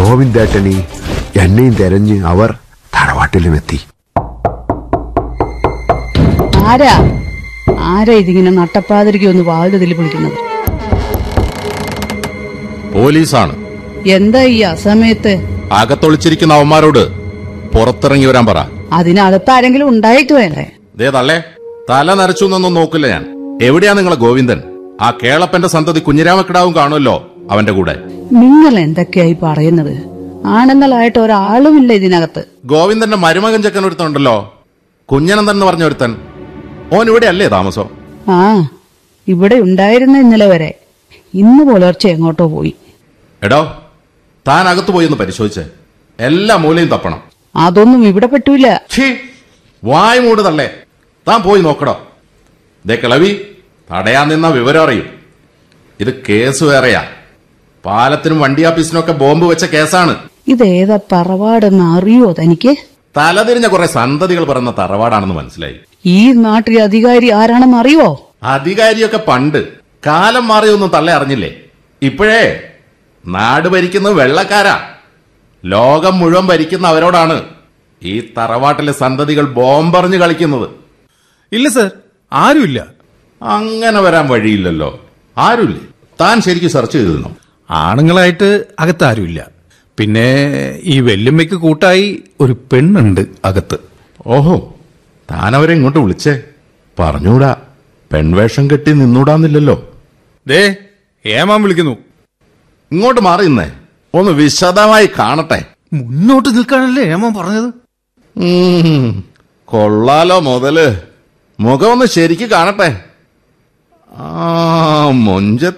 ഗോവിന്ദേട്ടനി എന്നെയും തെരഞ്ഞ് അവർ തറവാട്ടിലുമെത്തി ആരാ ആരാ ഇതിങ്ങനെ നട്ടപ്പാതിരിക്ക് ഒന്ന് വാതിൽ വിളിക്കുന്നത് പോലീസാണ് എന്താ ഈ അസമയത്ത് അകത്തൊളിച്ചിരിക്കുന്ന അവന്മാരോട് പുറത്തിറങ്ങി വരാൻ പറ അതിനകത്ത് ആരെങ്കിലും ഉണ്ടായിട്ട് വേണ്ടേ ദേ തള്ളേ തല നരച്ചു എന്നൊന്നും നോക്കില്ല ഞാൻ എവിടെയാ നിങ്ങളെ ഗോവിന്ദൻ ആ കേളപ്പന്റെ സന്തതി കുഞ്ഞിരാമക്കിടാവും കാണുമല്ലോ അവന്റെ കൂടെ നിങ്ങൾ എന്തൊക്കെയായി പറയുന്നത് ആണുങ്ങളായിട്ട് ഒരാളുമില്ല ഇതിനകത്ത് ഗോവിന്ദന്റെ മരുമകൻ ചെക്കൻ ഒരുത്തനുണ്ടല്ലോ കുഞ്ഞനന്ദൻ എന്ന് പറഞ്ഞ ഒരുത്തൻ ഓൻ ഇവിടെ അല്ലേ താമസം ആ ഇവിടെ ഉണ്ടായിരുന്ന ഇന്നലെ വരെ ഇന്ന് പുലർച്ചെ എങ്ങോട്ടോ പോയി എടോ താൻ അകത്ത് പോയി ഒന്ന് പരിശോധിച്ച് എല്ലാ മൂലയും തപ്പണം അതൊന്നും ഇവിടെ പറ്റൂല ഛീ വായ് മൂട് തള്ളേ താൻ പോയി നോക്കടോ ദേ കിളവി തടയാൻ നിന്ന വിവരം അറിയും ഇത് കേസ് വേറെയാ പാലത്തിനും വണ്ടിയാപ്പീസിനും ഒക്കെ ബോംബ് വെച്ച കേസാണ് ഇതേതാ പറവാടെന്ന് അറിയോ തനിക്ക് തലതിരിഞ്ഞ കുറെ സന്തതികൾ പറയുന്ന തറവാടാണെന്ന് മനസ്സിലായി ഈ നാട്ടിലെ അധികാരി ആരാണെന്ന് അറിയോ അധികാരിയൊക്കെ പണ്ട് കാലം മാറിയൊന്നും തള്ളെ അറിഞ്ഞില്ലേ ഇപ്പോഴേ നാട് ഭരിക്കുന്നത് വെള്ളക്കാരാ ലോകം മുഴുവൻ ഭരിക്കുന്ന അവരോടാണ് ഈ തറവാട്ടിലെ സന്തതികൾ ബോംബെറിഞ്ഞ് കളിക്കുന്നത് ഇല്ല സർ ആരുമില്ല അങ്ങനെ വരാൻ വഴിയില്ലല്ലോ ആരുമില്ലേ താൻ ശരിക്കും സെർച്ച് ചെയ്തിരുന്നു ആണുങ്ങളായിട്ട് അകത്ത് ആരുമില്ല പിന്നെ ഈ വെല്ലുമ്മയ്ക്ക് കൂട്ടായി ഒരു പെണ്ണുണ്ട് അകത്ത് ഓഹോ താൻ അവരെ ഇങ്ങോട്ട് വിളിച്ചേ പറഞ്ഞൂടാ പെൺവേഷം കെട്ടി നിന്നൂടാന്നില്ലല്ലോ ദേ ഏമാൻ വിളിക്കുന്നു ഇങ്ങോട്ട് മാറി നിന്നേ ഒന്ന് വിശദമായി കാണട്ടെ മുന്നോട്ട് നിൽക്കാനല്ലേ ഏമാൻ പറഞ്ഞത് ഉം, കൊള്ളാലോ മുതല് മുഖം ഒന്ന് ശരിക്ക് കാണട്ടെ ആ മൊഞ്ച